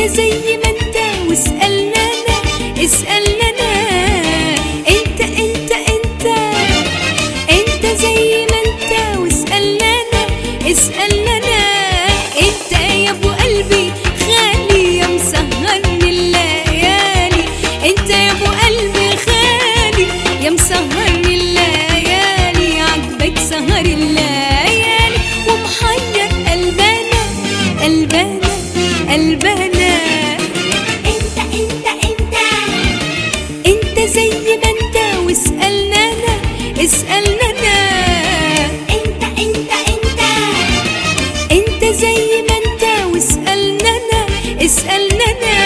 زي ما انت واسألنا انا اسألنا انا انت انت انت انت زي ما انت واسألنا انا اسألنا انا انت يا ابو قلبي خالي يا مسهرني الليالي انت يا ابو قلبي خالي يا مسهرني الليالي عجبك سهر الليالي ومحير قلبنا قلبنا قلبنا انت انت انت انت زي ما انت واسألنا انا اسألنا انا انت انت انت انت زي ما انت واسألنا انا اسألنا انا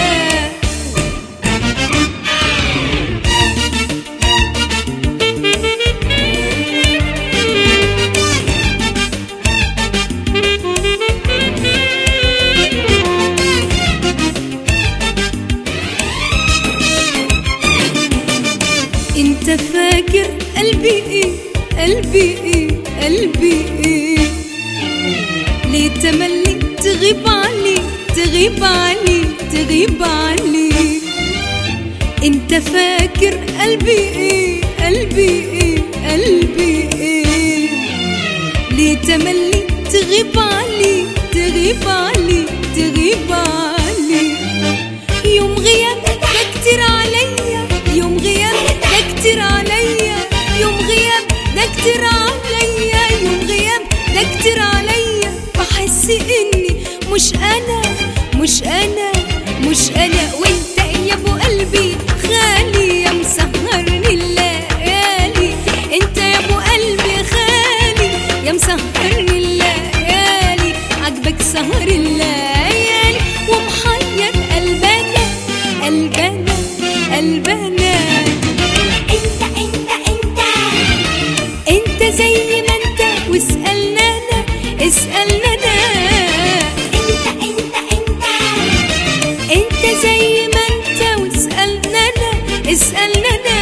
انت فاكر قلبي ايه قلبي ايه قلبي ايه ليه تملي تغيب عني تغيب عني تغيب عني انت فاكر قلبي ايه قلبي ايه قلبي ايه ليه تملي تغيب عني تغيب عني تغيب عني يوم غياب ده كتير عليا يوم غياب ده كتير عليا يوم غياب ده كتير عليا يوم غياب ده كتير عليا بحس اني مش انا مش انا مش انا وانت يا ابو قلبي خالي يا مسهرني الليالي انت يا ابو قلبي خالي يا مسهرني الليالي عجبك سهر الليالي ومحير قلبنا قلبنا قلبنا انت انت انت انت زي ما انت واسألنا انا اسألنا انا انت انت انت انت زي ما انت واسألنا انا اسألنا انا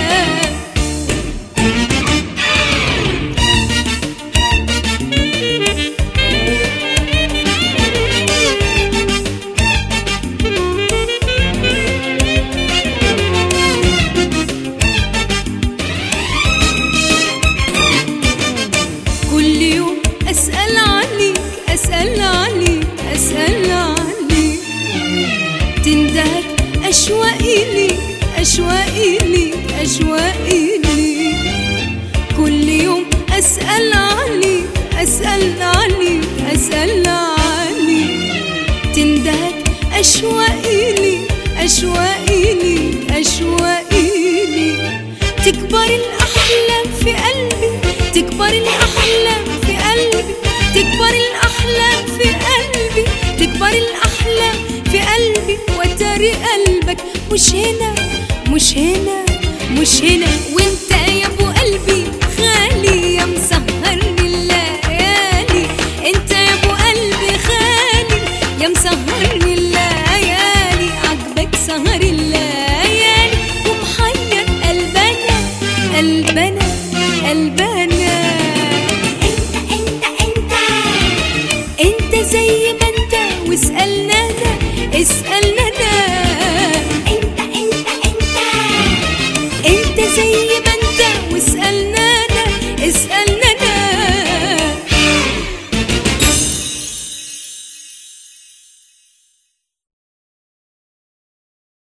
كل يوم أسأل عنك أسأل عنك أسأل عنك تندهك أشواقي ليك أشواقي ليك أشواقي ليك كل يوم أسأل عنك أسأل عنك أسأل عنك تندهك أشواقي ليك أشواقي ليك أشواقي ليك تكبر الأحلام في قلبي تكبر الأحلام في قلبي تكبر الأحلام في قلبي تكبر الأحلام في قلبي وتاري قلبك مش هنا مش هنا مش هنا وانت يا ابو قلبي خالي يا مسهرني الليالي انت يا ابو قلبي خالي يا مسهرني الليالي عجبك سهر الليالي ومحير قلبنا قلبنا قلبنا انت انت انت انت زي ما انت واسألنا انا اسألنا